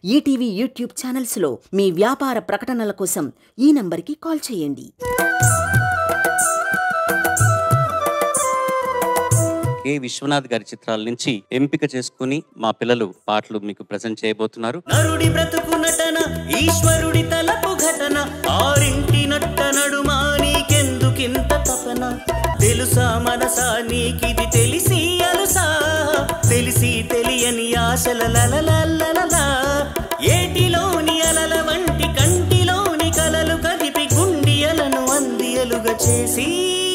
ETV YouTube ఛానల్స్లో మీ వ్యాపార ప్రకటనల కోసం ఈ నంబర్కి కాల్ చేయండి ఏ విశ్వనాథ్ గారి చిత్రాల నుంచి ఎంపిక చేసుకుని మా పిల్లలు పాటలు మీకు ప్రజెంట్ చేయబోతున్నారు నరుడి బ్రతుకు నటన ఈశ్వరుడి తలపు ఘటన ఆరింటి నట్ట నడుమా నీకెందుకింత తపన తెలుసా మనసా నీకిది తెలిసి అలుసా తెలిసి తెలియని ఆశల లలలలలలా ఏటిలోని అలల వంటి కంటిలోని కలలు కదిపి గుండియలను అందియలుగా చేసి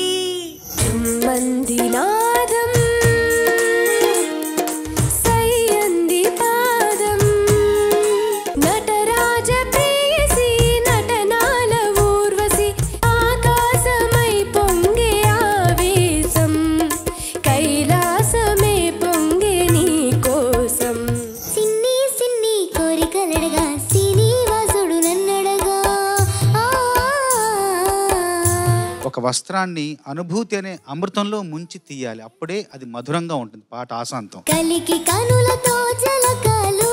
మందినాదం సయ్యంది పాదం నటరాజ ప్రేయసి నటనాల ఊర్వశి ఆకాశమై పొంగే ఆవేశం కైలాసమే పొంగే నీ కోసం సిన్ని సిన్ని కోరికలడగా శ్రీనివాసుడు నన్నడగా ఆ ఒక వస్త్రాన్ని అనుభూతి అనే అమృతంలో ముంచి తీయాలి అప్పుడే అది మధురంగా ఉంటుంది పాట ఆశాంతం కలికి కనులతో జలకాలు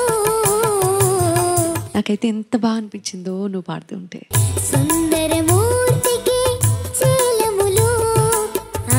నాకైతే ఎంత బాగా అనిపించిందో నువ్వు పాడుతుంటే సుందరమూర్తికి చేలములు ఆ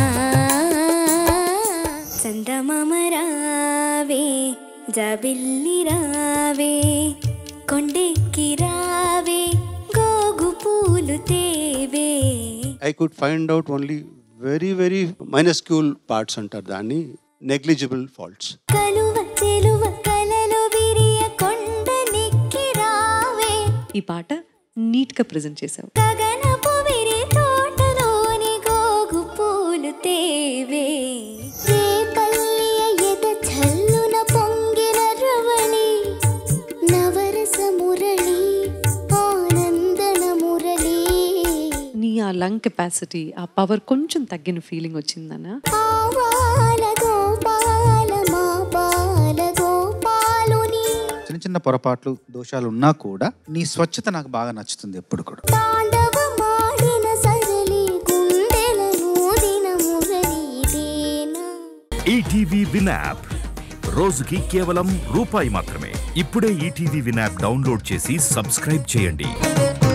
చందమామ రావే జాబిల్లి రావే కొండెక్కి రావే గోగు పూలు తేవే I could find out only very very minuscule parts అంటారు దాన్ని నెగ్లిజిబుల్ ఫాల్ట్స్ కలువ చెలువ కలలు విరియ కొండనెక్కి రావే ఈ పాట నీట్గా ప్రజెంట్ చేసావు గగనపు విరి తోటలోని గోగు పూలు తేవే రేపల్లియ ఎద చల్లున పొంగిన రవళి నవరస మురళి ఆనందన మురళి నీ ఆ లంగ్ కెపాసిటీ ఆ పవర్ కొంచెం తగ్గిన ఫీలింగ్ వచ్చిందనా ఆవాల గోపాల మా బాల గోపాలుని చిన్న చిన్న పొరపాట్లు దోషాలు ఉన్నా కూడా నీ స్వచ్ఛత నాకు బాగా నచ్చుతుంది ఎప్పుడు కూడా తాండవమాడిన సరళి గుండెల నూదిన మురళిదేనా ఈటీవీ విన్ యాప్ రోజుకి కేవలం రూపాయి మాత్రమే ఇప్పుడే ఈటీవీ విన్ యాప్ డౌన్లోడ్ చేసి సబ్స్క్రైబ్ చేయండి